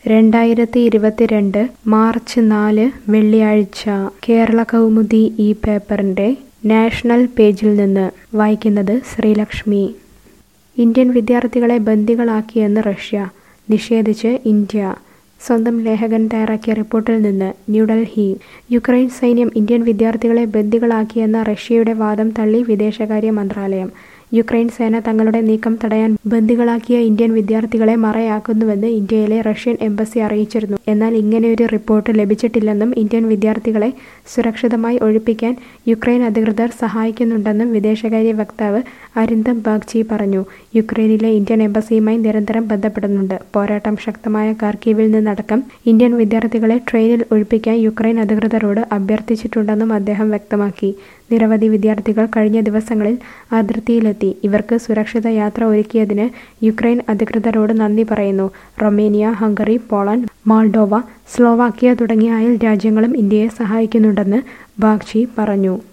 രണ്ടായിരത്തി ഇരുപത്തിരണ്ട് മാർച്ച് നാല് വെള്ളിയാഴ്ച കേരള കൗമുദി ഈ പേപ്പറിൻ്റെ നാഷണൽ പേജിൽ നിന്ന് വായിക്കുന്നത് ശ്രീലക്ഷ്മി ഇന്ത്യൻ വിദ്യാർത്ഥികളെ ബന്ദികളാക്കിയെന്ന് റഷ്യ നിഷേധിച്ച് ഇന്ത്യ സ്വന്തം ലേഖകൻ തയ്യാറാക്കിയ റിപ്പോർട്ടിൽ നിന്ന് ന്യൂഡൽഹി യുക്രൈൻ സൈന്യം ഇന്ത്യൻ വിദ്യാർത്ഥികളെ ബന്ദികളാക്കിയെന്ന റഷ്യയുടെ വാദം തള്ളി വിദേശകാര്യ മന്ത്രാലയം യുക്രൈൻ സേന തങ്ങളുടെ നീക്കം തടയാൻ ബന്ദികളാക്കിയ ഇന്ത്യൻ വിദ്യാർത്ഥികളെ മറയാക്കുന്നുവെന്ന് ഇന്ത്യയിലെ റഷ്യൻ എംബസി അറിയിച്ചിരുന്നു എന്നാൽ ഇങ്ങനെയൊരു റിപ്പോർട്ട് ലഭിച്ചിട്ടില്ലെന്നും ഇന്ത്യൻ വിദ്യാർത്ഥികളെ സുരക്ഷിതമായി ഒഴിപ്പിക്കാൻ യുക്രൈൻ അധികൃതർ സഹായിക്കുന്നുണ്ടെന്നും വിദേശകാര്യ വക്താവ് അരിന്ദം ബാഗ്ചി പറഞ്ഞു യുക്രൈനിലെ ഇന്ത്യൻ എംബസിയുമായി നിരന്തരം ബന്ധപ്പെടുന്നുണ്ട് പോരാട്ടം ശക്തമായ കാർക്കീവിൽ നിന്നടക്കം ഇന്ത്യൻ വിദ്യാർത്ഥികളെ ട്രെയിനിൽ ഒഴിപ്പിക്കാൻ യുക്രൈൻ അധികൃതരോട് അഭ്യർത്ഥിച്ചിട്ടുണ്ടെന്നും അദ്ദേഹം വ്യക്തമാക്കി നിരവധി വിദ്യാർത്ഥികൾ കഴിഞ്ഞ ദിവസങ്ങളിൽ അതിർത്തിയിലെത്തി ഇവർക്ക് സുരക്ഷിത യാത്ര ഒരുക്കിയതിന് യുക്രൈൻ അധികൃതരോട് നന്ദി പറയുന്നു Romania Hungary Poland Moldova Slovakia തുടങ്ങിയ അയൽ രാജ്യങ്ങളും ഇന്ത്യയെ സഹായിക്കുന്നുണ്ടെന്ന് ബാഗ്ചി പറഞ്ഞു